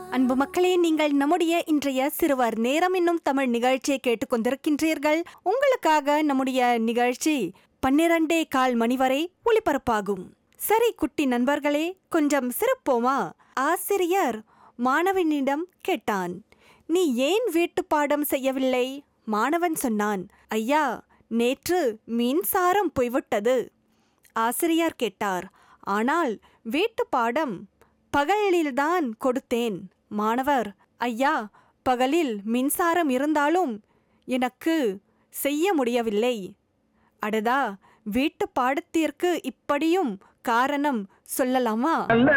அன்பு மக்களே நீங்கள் நம்முடைய இன்றைய சிறுவர் நேரம் என்னும் தமிழ் நிகழ்ச்சியை கேட்டுக்கொண்டிருக்கின்றீர்கள் உங்களுக்காக நம்முடைய நிகழ்ச்சி பன்னிரண்டே கால் மணி வரை ஒளிபரப்பாகும் சரி குட்டி நண்பர்களே கொஞ்சம் சிறப்போமா ஆசிரியர் மாணவனிடம் கேட்டான் நீ ஏன் வீட்டு பாடம் செய்யவில்லை மாணவன் சொன்னான் ஐயா நேற்று மின்சாரம் போய்விட்டது ஆசிரியர் கேட்டார் ஆனால் வீட்டு பாடம் பகலில்தான் கொடுத்தேன் மாணவர் ஐயா பகலில் மின்சாரம் இருந்தாலும் எனக்கு செய்ய முடியவில்லை அடடா வீட்டு பாடத்திற்கு இப்படியும் காரணம் சொல்லலாமா நல்ல